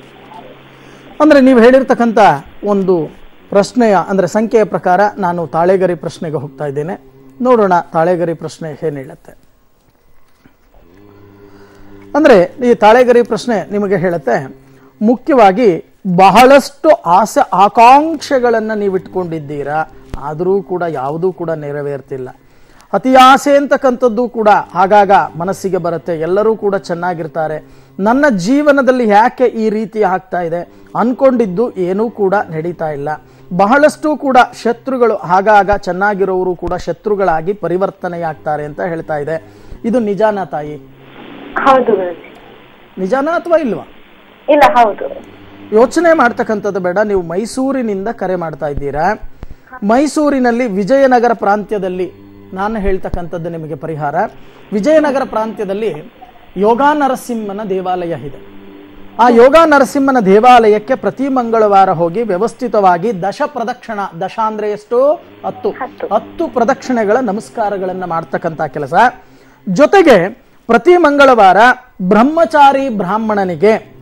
ಅಂದ್ರೆ ನೀವು ಹೇಳಿರ್ತಕ್ಕಂಥ ಒಂದು ಪ್ರಶ್ನೆಯ ಅಂದ್ರೆ ಸಂಖ್ಯೆಯ ಪ್ರಕಾರ ನಾನು ತಾಳೆಗರಿ ಪ್ರಶ್ನೆಗೆ ಹೋಗ್ತಾ ಇದ್ದೇನೆ ನೋಡೋಣ ತಾಳೆಗರಿ ಪ್ರಶ್ನೆ ಏನ್ ಹೇಳುತ್ತೆ ಅಂದ್ರೆ ಈ ತಾಳೆಗರಿ ಪ್ರಶ್ನೆ ನಿಮಗೆ ಹೇಳುತ್ತೆ ಮುಖ್ಯವಾಗಿ ಬಹಳಷ್ಟು ಆಸೆ ಆಕಾಂಕ್ಷೆಗಳನ್ನ ನೀವು ಇಟ್ಕೊಂಡಿದ್ದೀರಾ ಆದರೂ ಕೂಡ ಯಾವುದೂ ಕೂಡ ನೆರವೇರ್ತಿಲ್ಲ ಅತಿ ಆಸೆ ಅಂತಕ್ಕಂಥದ್ದು ಕೂಡ ಆಗಾಗ ಮನಸ್ಸಿಗೆ ಬರುತ್ತೆ ಎಲ್ಲರೂ ಕೂಡ ಚೆನ್ನಾಗಿರ್ತಾರೆ ನನ್ನ ಜೀವನದಲ್ಲಿ ಯಾಕೆ ಈ ರೀತಿ ಆಗ್ತಾ ಇದೆ ಅನ್ಕೊಂಡಿದ್ದು ಏನೂ ಕೂಡ ನಡೀತಾ ಇಲ್ಲ ಬಹಳಷ್ಟು ಕೂಡ ಶತ್ರುಗಳು ಆಗಾಗ ಚೆನ್ನಾಗಿರೋರು ಕೂಡ ಶತ್ರುಗಳಾಗಿ ಪರಿವರ್ತನೆಯಾಗ್ತಾರೆ ಅಂತ ಹೇಳ್ತಾ ಇದೆ ಇದು ನಿಜಾನ ತಾಯಿ ಹೌದು ಗುರುಜಿ ನಿಜಾನ ಅಥವಾ ಇಲ್ವಾ ಇಲ್ಲ ಹೌದು ಯೋಚನೆ ಮಾಡ್ತಕ್ಕಂಥದ್ದು ಬೇಡ ನೀವು ಮೈಸೂರಿನಿಂದ ಕರೆ ಮಾಡ್ತಾ ಇದ್ದೀರಾ ಮೈಸೂರಿನಲ್ಲಿ ವಿಜಯನಗರ ಪ್ರಾಂತ್ಯದಲ್ಲಿ ನಾನು ಹೇಳ್ತಕ್ಕಂಥದ್ದು ನಿಮಗೆ ಪರಿಹಾರ ವಿಜಯನಗರ ಪ್ರಾಂತ್ಯದಲ್ಲಿ ಯೋಗ ನರಸಿಂಹನ ದೇವಾಲಯ ಇದೆ ಆ ಯೋಗ ನರಸಿಂಹನ ದೇವಾಲಯಕ್ಕೆ ಪ್ರತಿ ಮಂಗಳವಾರ ಹೋಗಿ ವ್ಯವಸ್ಥಿತವಾಗಿ ದಶ ಪ್ರದಕ್ಷಿಣ ದಶ ಅಂದ್ರೆ ಎಷ್ಟು ಹತ್ತು ಹತ್ತು ಪ್ರದಕ್ಷಿಣೆಗಳ ನಮಸ್ಕಾರಗಳನ್ನ ಮಾಡ್ತಕ್ಕಂಥ ಕೆಲಸ ಜೊತೆಗೆ ಪ್ರತಿ ಮಂಗಳವಾರ ಬ್ರಹ್ಮಚಾರಿ ಬ್ರಾಹ್ಮಣನಿಗೆ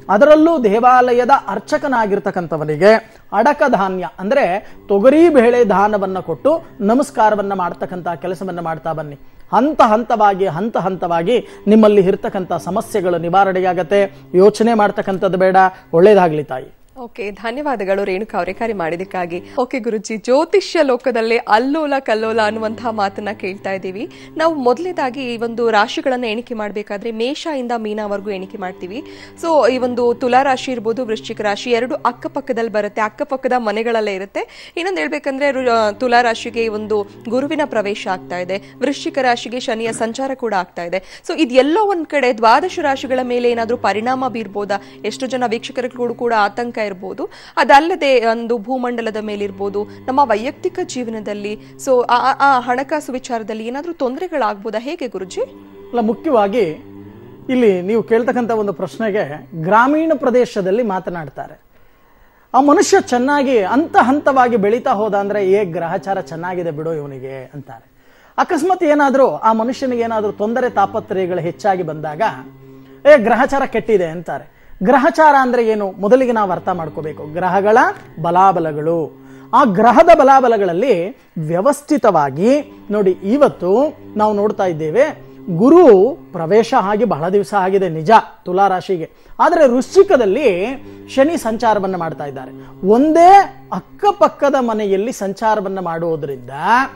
ಅದರಲ್ಲೂ ದೇವಾಲಯದ ಅರ್ಚಕನಾಗಿರ್ತಕ್ಕಂಥವನಿಗೆ ಅಡಕ ಧಾನ್ಯ ಅಂದ್ರೆ ತೊಗರಿ ಬೇಳೆ ದಾನವನ್ನ ಕೊಟ್ಟು ನಮಸ್ಕಾರವನ್ನ ಮಾಡ್ತಕ್ಕಂಥ ಕೆಲಸವನ್ನ ಮಾಡ್ತಾ ಬನ್ನಿ ಹಂತ ಹಂತವಾಗಿ ಹಂತ ಹಂತವಾಗಿ ನಿಮ್ಮಲ್ಲಿ ಇರ್ತಕ್ಕಂಥ ಸಮಸ್ಯೆಗಳು ನಿವಾರಣೆಯಾಗತ್ತೆ ಯೋಚನೆ ಮಾಡ್ತಕ್ಕಂಥದ್ದು ಬೇಡ ಒಳ್ಳೇದಾಗ್ಲಿ ತಾಯಿ ಓಕೆ ಧನ್ಯವಾದಗಳು ರೇಣುಕಾ ಅವರೇ ಕರೆ ಮಾಡಿದ್ದಕ್ಕಾಗಿ ಓಕೆ ಗುರುಜಿ ಜ್ಯೋತಿಷ್ಯ ಲೋಕದಲ್ಲಿ ಅಲ್ಲೋಲ ಕಲ್ಲೋಲ ಅನ್ನುವಂತಹ ಮಾತನ್ನ ಕೇಳ್ತಾ ಇದ್ದೀವಿ ನಾವು ಮೊದಲನೇದಾಗಿ ಈ ಒಂದು ರಾಶಿಗಳನ್ನ ಎಣಿಕೆ ಮಾಡಬೇಕಾದ್ರೆ ಮೇಷ ಇಂದ ಮೀನವರೆಗೂ ಎಣಿಕೆ ಮಾಡ್ತೀವಿ ಸೊ ಈ ಒಂದು ತುಲಾ ರಾಶಿ ಇರ್ಬೋದು ವೃಶ್ಚಿಕ ರಾಶಿ ಎರಡು ಅಕ್ಕಪಕ್ಕದಲ್ಲಿ ಬರುತ್ತೆ ಅಕ್ಕಪಕ್ಕದ ಮನೆಗಳಲ್ಲೇ ಇರುತ್ತೆ ಇನ್ನೊಂದು ಹೇಳ್ಬೇಕಂದ್ರೆ ರು- ಆ, ತುಲಾ ರಾಶಿಗೆ ಈ ಒಂದು ಗುರುವಿನ ಪ್ರವೇಶ ಆಗ್ತಾ ಇದೆ ವೃಶ್ಚಿಕ ರಾಶಿಗೆ ಶನಿಯ ಸಂಚಾರ ಕೂಡ ಆಗ್ತಾ ಇದೆ ಸೊ ಇದೆಲ್ಲೋ ಒಂದ್ ಕಡೆ ದ್ವಾದಶ ರಾಶಿಗಳ ಮೇಲೆ ಏನಾದ್ರೂ ಪರಿಣಾಮ ಬೀರ್ಬೋದಾ ಎಷ್ಟು ಜನ ವೀಕ್ಷಕರಿಗೂ ಕೂಡ ಆತಂಕ ಇರ್ಬೋದು ಅದಲ್ಲದೆ ಒಂದು ಭೂಮಂಡಲದ ಮೇಲಿರ್ಬೋದು ನಮ್ಮ ವೈಯಕ್ತಿಕ ಜೀವನದಲ್ಲಿ ಸೊ ಆ ಹಣಕಾಸು ವಿಚಾರದಲ್ಲಿ ಏನಾದ್ರೂ ತೊಂದರೆಗಳಾಗ್ಬೋದಾ ಹೇಗೆ ಗುರುಜಿ ಅಲ್ಲ ಮುಖ್ಯವಾಗಿ ಇಲ್ಲಿ ನೀವು ಕೇಳ್ತಕ್ಕಂಥ ಒಂದು ಪ್ರಶ್ನೆಗೆ ಗ್ರಾಮೀಣ ಪ್ರದೇಶದಲ್ಲಿ ಮಾತನಾಡ್ತಾರೆ ಆ ಮನುಷ್ಯ ಚೆನ್ನಾಗಿ ಹಂತ ಹಂತವಾಗಿ ಬೆಳೀತಾ ಹೋದ ಅಂದ್ರೆ ಏ ಗ್ರಹಚಾರ ಚೆನ್ನಾಗಿದೆ ಬಿಡು ಇವನಿಗೆ ಅಂತಾರೆ ಅಕಸ್ಮಾತ್ ಏನಾದರೂ ಆ ಮನುಷ್ಯನಿಗೆ ಏನಾದರೂ ತೊಂದರೆ ತಾಪತ್ರಯಗಳು ಹೆಚ್ಚಾಗಿ ಬಂದಾಗ ಏ ಗ್ರಹಚಾರ ಕೆಟ್ಟಿದೆ ಅಂತಾರೆ ಗ್ರಹಚಾರ ಅಂದ್ರೆ ಏನು ಮೊದಲಿಗೆ ನಾವು ಅರ್ಥ ಮಾಡ್ಕೋಬೇಕು ಗ್ರಹಗಳ ಬಲಾಬಲಗಳು ಆ ಗ್ರಹದ ಬಲಾಬಲಗಳಲ್ಲಿ ವ್ಯವಸ್ಥಿತವಾಗಿ ನೋಡಿ ಇವತ್ತು ನಾವು ನೋಡ್ತಾ ಇದ್ದೇವೆ ಗುರು ಪ್ರವೇಶ ಆಗಿ ಬಹಳ ದಿವಸ ಆಗಿದೆ ನಿಜ ತುಲಾ ರಾಶಿಗೆ ಆದರೆ ವೃಶ್ಚಿಕದಲ್ಲಿ ಶನಿ ಸಂಚಾರವನ್ನ ಮಾಡ್ತಾ ಇದ್ದಾರೆ ಒಂದೇ ಅಕ್ಕಪಕ್ಕದ ಮನೆಯಲ್ಲಿ ಸಂಚಾರವನ್ನ ಮಾಡುವುದರಿಂದ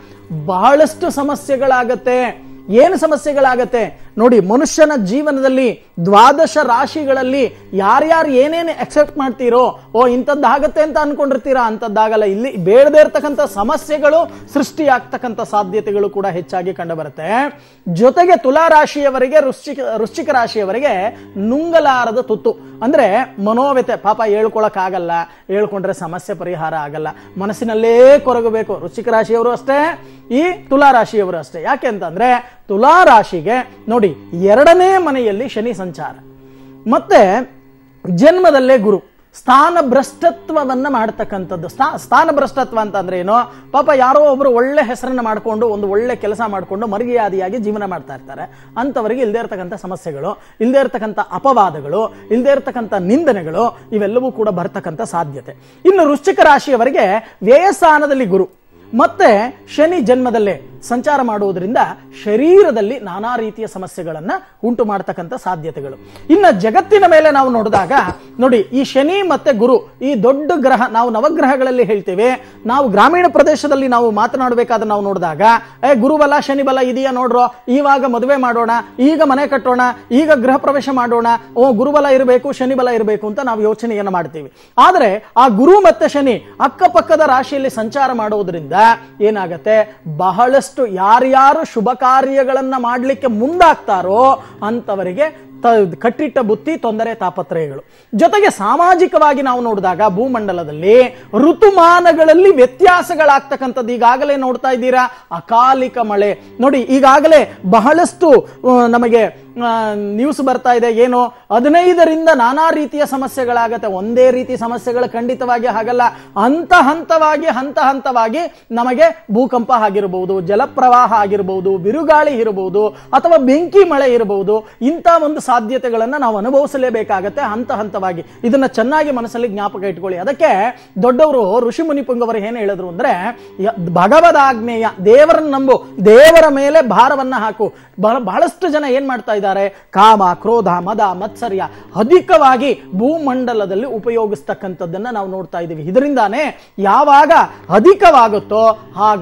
ಬಹಳಷ್ಟು ಸಮಸ್ಯೆಗಳಾಗತ್ತೆ ಏನು ಸಮಸ್ಯೆಗಳಾಗತ್ತೆ ನೋಡಿ ಮನುಷ್ಯನ ಜೀವನದಲ್ಲಿ ದ್ವಾದಶ ರಾಶಿಗಳಲ್ಲಿ ಯಾರ್ಯಾರು ಏನೇನು ಎಕ್ಸೆಪ್ಟ್ ಮಾಡ್ತೀರೋ ಓ ಇಂಥದ್ದಾಗತ್ತೆ ಅಂತ ಅನ್ಕೊಂಡಿರ್ತೀರಾ ಅಂಥದ್ದಾಗಲ್ಲ ಇಲ್ಲಿ ಬೇಡದೇ ಇರ್ತಕ್ಕಂಥ ಸಮಸ್ಯೆಗಳು ಸೃಷ್ಟಿಯಾಗ್ತಕ್ಕಂಥ ಸಾಧ್ಯತೆಗಳು ಕೂಡ ಹೆಚ್ಚಾಗಿ ಕಂಡುಬರುತ್ತೆ ಜೊತೆಗೆ ತುಲಾ ರಾಶಿಯವರಿಗೆ ವೃಶ್ಚಿಕ ವೃಶ್ಚಿಕ ರಾಶಿಯವರಿಗೆ ನುಂಗಲಾರದ ತುತ್ತು ಅಂದ್ರೆ ಮನೋವ್ಯತೆ ಪಾಪ ಹೇಳ್ಕೊಳಕ್ ಆಗಲ್ಲ ಹೇಳ್ಕೊಂಡ್ರೆ ಸಮಸ್ಯೆ ಪರಿಹಾರ ಆಗಲ್ಲ ಮನಸ್ಸಿನಲ್ಲೇ ಕೊರಗಬೇಕು ವೃಶ್ಚಿಕ ರಾಶಿಯವರು ಅಷ್ಟೇ ಈ ತುಲಾ ರಾಶಿಯವರು ಅಷ್ಟೇ ಯಾಕೆ ಅಂತಂದ್ರೆ ತುಲಾ ರಾಶಿಗೆ ನೋಡಿ ಎರಡನೇ ಮನೆಯಲ್ಲಿ ಶನಿ ಸಂಚಾರ ಮತ್ತೆ ಜನ್ಮದಲ್ಲೇ ಗುರು ಸ್ಥಾನ ಭ್ರಷ್ಟತ್ವವನ್ನ ಮಾಡ್ತಕ್ಕಂಥದ್ದು ಸ್ಥಾ ಸ್ಥಾನ ಭ್ರಷ್ಟತ್ವ ಅಂತಂದ್ರೆ ಏನು ಪಾಪ ಯಾರೋ ಒಬ್ರು ಒಳ್ಳೆ ಹೆಸರನ್ನ ಮಾಡ್ಕೊಂಡು ಒಂದು ಒಳ್ಳೆ ಕೆಲಸ ಮಾಡ್ಕೊಂಡು ಮರ್ಯಾದೆಯಾಗಿ ಜೀವನ ಮಾಡ್ತಾ ಇರ್ತಾರೆ ಅಂತವರಿಗೆ ಇಲ್ಲದೆ ಇರ್ತಕ್ಕಂಥ ಸಮಸ್ಯೆಗಳು ಇಲ್ಲದೆ ಇರ್ತಕ್ಕಂಥ ಅಪವಾದಗಳು ಇಲ್ಲದೆ ಇರ್ತಕ್ಕಂಥ ನಿಂದನೆಗಳು ಇವೆಲ್ಲವೂ ಕೂಡ ಬರ್ತಕ್ಕಂಥ ಸಾಧ್ಯತೆ ಇನ್ನು ವೃಶ್ಚಿಕ ರಾಶಿಯವರಿಗೆ ವ್ಯಯಸ್ಥಾನದಲ್ಲಿ ಗುರು ಮತ್ತೆ ಶನಿ ಜನ್ಮದಲ್ಲೇ ಸಂಚಾರ ಮಾಡುವುದರಿಂದ ಶರೀರದಲ್ಲಿ ನಾನಾ ರೀತಿಯ ಸಮಸ್ಯೆಗಳನ್ನ ಉಂಟು ಮಾಡತಕ್ಕಂಥ ಸಾಧ್ಯತೆಗಳು ಇನ್ನ ಜಗತ್ತಿನ ಮೇಲೆ ನಾವು ನೋಡಿದಾಗ ನೋಡಿ ಈ ಶನಿ ಮತ್ತೆ ಗುರು ಈ ದೊಡ್ಡ ಗ್ರಹ ನಾವು ನವಗ್ರಹಗಳಲ್ಲಿ ಹೇಳ್ತೇವೆ ನಾವು ಗ್ರಾಮೀಣ ಪ್ರದೇಶದಲ್ಲಿ ನಾವು ಮಾತನಾಡಬೇಕಾದ್ರೆ ನಾವು ನೋಡಿದಾಗ ಏ ಗುರುಬಲ ಶನಿ ಬಲ ಇದೆಯಾ ನೋಡ್ರೋ ಇವಾಗ ಮದುವೆ ಮಾಡೋಣ ಈಗ ಮನೆ ಕಟ್ಟೋಣ ಈಗ ಗೃಹ ಪ್ರವೇಶ ಮಾಡೋಣ ಓ ಗುರುಬಲ ಇರಬೇಕು ಶನಿ ಬಲ ಇರಬೇಕು ಅಂತ ನಾವು ಯೋಚನೆಯನ್ನು ಮಾಡ್ತೀವಿ ಆದರೆ ಆ ಗುರು ಮತ್ತೆ ಶನಿ ಅಕ್ಕಪಕ್ಕದ ರಾಶಿಯಲ್ಲಿ ಸಂಚಾರ ಮಾಡುವುದರಿಂದ ಏನಾಗತ್ತೆ ಬಹಳಷ್ಟು ಯಾರ್ಯಾರು ಶುಭ ಕಾರ್ಯಗಳನ್ನ ಮಾಡಲಿಕ್ಕೆ ಮುಂದಾಗ್ತಾರೋ ಅಂತವರಿಗೆ ತ- ಕಟ್ಟಿಟ್ಟ ಬುತ್ತಿ ತೊಂದರೆ ತಾಪತ್ರಯಗಳು ಜೊತೆಗೆ ಸಾಮಾಜಿಕವಾಗಿ ನಾವು ನೋಡಿದಾಗ ಭೂಮಂಡಲದಲ್ಲಿ ಋತುಮಾನಗಳಲ್ಲಿ ವ್ಯತ್ಯಾಸಗಳಾಗ್ತಕ್ಕಂಥದ್ದು ಈಗಾಗಲೇ ನೋಡ್ತಾ ಇದ್ದೀರಾ ಅಕಾಲಿಕ ಮಳೆ ನೋಡಿ ಈಗಾಗಲೇ ಬಹಳಷ್ಟು ಆ, ನಮಗೆ ನ್ಯೂಸ್ ಬರ್ತಾ ಇದೆ ಏನು ಹದಿನೈದರಿಂದ ನಾನಾ ರೀತಿಯ ಸಮಸ್ಯೆಗಳಾಗತ್ತೆ ಒಂದೇ ರೀತಿ ಸಮಸ್ಯೆಗಳು ಖಂಡಿತವಾಗಿ ಹಾಗಲ್ಲ ಹಂತ ಹಂತವಾಗಿ ಹಂತ ಹಂತವಾಗಿ ನಮಗೆ ಭೂಕಂಪ ಆಗಿರಬಹುದು ಜಲಪ್ರವಾಹ ಆಗಿರಬಹುದು ಬಿರುಗಾಳಿ ಇರಬಹುದು ಅಥವಾ ಬೆಂಕಿ ಮಳೆ ಇರಬಹುದು ಇಂಥ ಒಂದು ಸಾಧ್ಯತೆಗಳನ್ನ ನಾವು ಅನುಭವಿಸಲೇಬೇಕಾಗತ್ತೆ ಹಂತ ಹಂತವಾಗಿ ಇದನ್ನ ಚೆನ್ನಾಗಿ ಮನಸ್ಸಲ್ಲಿ ಜ್ಞಾಪಕ ಇಟ್ಕೊಳ್ಳಿ ಅದಕ್ಕೆ ದೊಡ್ಡವರು ಋಷಿ ಮುನಿಪುಂಗವರು ಏನು ಹೇಳಿದ್ರು ಅಂದ್ರೆ ಯ- ಭಗವದಾಗ್ನೇಯ ದೇವರನ್ನ ನಂಬು ದೇವರ ಮೇಲೆ ಭಾರವನ್ನ ಹಾಕು ಬಹಳ ಬಹಳಷ್ಟು ಜನ ಏನ್ ಮಾಡ್ತಾ ಇದ್ದಾರೆ ಕಾಮ ಕ್ರೋಧ ಮದ ಮತ್ಸರ್ಯ ಅಧಿಕವಾಗಿ ಭೂಮಂಡಲದಲ್ಲಿ ಉಪಯೋಗಿಸ್ತಕ್ಕಂಥದ್ದನ್ನ ನಾವು ನೋಡ್ತಾ ಇದ್ದೀವಿ ಇದರಿಂದಾನೇ ಯಾವಾಗ ಅಧಿಕವಾಗುತ್ತೋ ಆಗ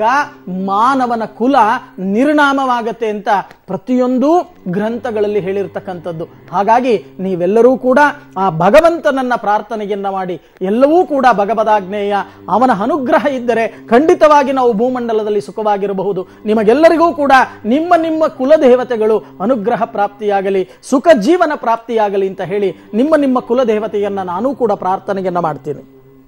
ಮಾನವನ ಕುಲ ನಿರ್ನಾಮವಾಗತ್ತೆ ಅಂತ ಪ್ರತಿಯೊಂದು ಗ್ರಂಥಗಳಲ್ಲಿ ಹೇಳಿರ್ತಕ್ಕಂಥದ್ದು ಹಾಗಾಗಿ ನೀವೆಲ್ಲರೂ ಕೂಡ ಆ ಭಗವಂತನನ್ನ ಪ್ರಾರ್ಥನೆಯನ್ನ ಮಾಡಿ ಎಲ್ಲವೂ ಕೂಡ ಭಗವದಾಗ್ನೇಯ ಅವನ ಅನುಗ್ರಹ ಇದ್ದರೆ ಖಂಡಿತವಾಗಿ ನಾವು ಭೂಮಂಡಲದಲ್ಲಿ ಸುಖವಾಗಿರಬಹುದು ನಿಮಗೆಲ್ಲರಿಗೂ ಕೂಡ ನಿಮ್ಮ ನಿಮ್ಮ ಕುಲದೇವತೆಗಳು ಅನುಗ್ರಹ ಪ್ರಾಪ್ತಿಯಾಗಲಿ ಸುಖ ಜೀವನ ಪ್ರಾಪ್ತಿಯಾಗಲಿ ಅಂತ ಹೇಳಿ ನಿಮ್ಮ ನಿಮ್ಮ ಕುಲದೇವತೆಯನ್ನ ನಾನೂ ಕೂಡ ಪ್ರಾರ್ಥನೆಯನ್ನ ಮಾಡ್ತೀನಿ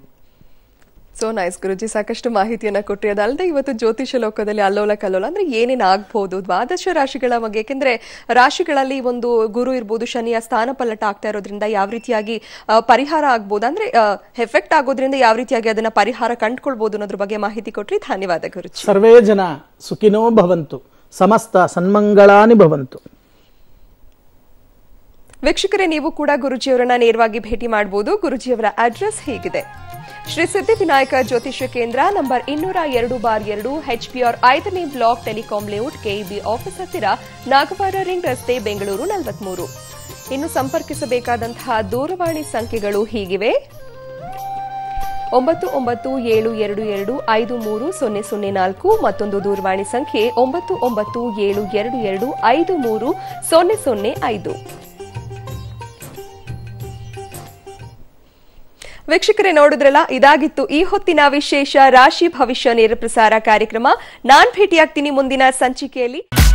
ಸೊ ನೈಸ್ ಗುರುಜಿ ಸಾಕಷ್ಟು ಮಾಹಿತಿಯನ್ನ ಕೊಟ್ರಿ ಅದಲ್ಲದೆ ಇವತ್ತು ಜ್ಯೋತಿಷ ಲೋಕದಲ್ಲಿ ಅಲ್ಲೋಲ ಕಲ್ಲೋಲ ಅಂದ್ರೆ ಏನೇನ್ ಆಗ್ಬಹುದು ದ್ವಾದಶ ರಾಶಿಗಳ ಬಗ್ಗೆ ಯಾಕೆಂದ್ರೆ ರಾಶಿಗಳಲ್ಲಿ ಒಂದು ಗುರು ಇರ್ಬೋದು ಶನಿಯ ಸ್ಥಾನ ಪಲ್ಲಟ ಆಗ್ತಾ ಇರೋದ್ರಿಂದ ಯಾವ ರೀತಿಯಾಗಿ ಆ, ಪರಿಹಾರ ಆಗ್ಬೋದು ಅಂದ್ರೆ ಎಫೆಕ್ಟ್ ಆಗೋದ್ರಿಂದ ಯಾವ ರೀತಿಯಾಗಿ ಅದನ್ನ ಪರಿಹಾರ ಕಂಡುಕೊಳ್ಬಹುದು ಅನ್ನೋದ್ರ ಬಗ್ಗೆ ಮಾಹಿತಿ ಕೊಟ್ರಿ ಧನ್ಯವಾದ ಗುರುಜಿ ಸರ್ವೇ ಜನ ಸುಖಿನೋ ಭವಂತು ಸಮಸ್ತ ಸನ್ಮಂಗಳಾನಿ ಭವಂತು ವೀಕ್ಷಕರೇ ನೀವು ಕೂಡ ಗುರುಜಿಯವರನ್ನ ನೇರವಾಗಿ ಭೇಟಿ ಮಾಡಬಹುದು ಗುರುಜಿಯವರ ಅಡ್ರೆಸ್ ಹೀಗಿದೆ ಶ್ರೀ ಸಿದ್ಧಿವಿನಾಯಕ ಜ್ಯೋತಿಷ್ಯ ಕೇಂದ್ರ ನಂಬರ್ ಇನ್ನೂರ ಎರಡು ಬಾರ್ ಎರಡು ಎಚ್ಪಿಆರ್ ಐದನೇ block telecom layout KEB office ಹತ್ತಿರ ನಾಗವಾರ ರಿಂಗ್ ರಸ್ತೆ ಬೆಂಗಳೂರು ನಲವತ್ಮೂರು ಇನ್ನು ಸಂಪರ್ಕಿಸಬೇಕಾದಂತಹ ದೂರವಾಣಿ ಸಂಖ್ಯೆಗಳು ಹೀಗಿವೆ ಒಂಬತ್ತು ಒಂಬತ್ತು ಏಳು ಎರಡು ಎರಡು ಐದು ಮೂರು ಸೊನ್ನೆ ಸೊನ್ನೆ ನಾಲ್ಕು ಮತ್ತೊಂದು ದೂರವಾಣಿ ಸಂಖ್ಯೆ ಒಂಬತ್ತು ಒಂಬತ್ತು ಏಳು ಎರಡು ಎರಡು ಐದು ಮೂರು ಸೊನ್ನೆ ಸೊನ್ನೆ ಐದು ವೀಕ್ಷಕರೇ ನೋಡಿದ್ರಲ್ಲ ಇದಾಗಿತ್ತು ಈ ಹೊತ್ತಿನ ವಿಶೇಷ ರಾಶಿ ಭವಿಷ್ಯ ನೇರ ಪ್ರಸಾರ ಕಾರ್ಯಕ್ರಮ ನಾನ್ ಭೇಟಿಯಾಗ್ತೀನಿ ಮುಂದಿನ ಸಂಚಿಕೆಯಲ್ಲಿ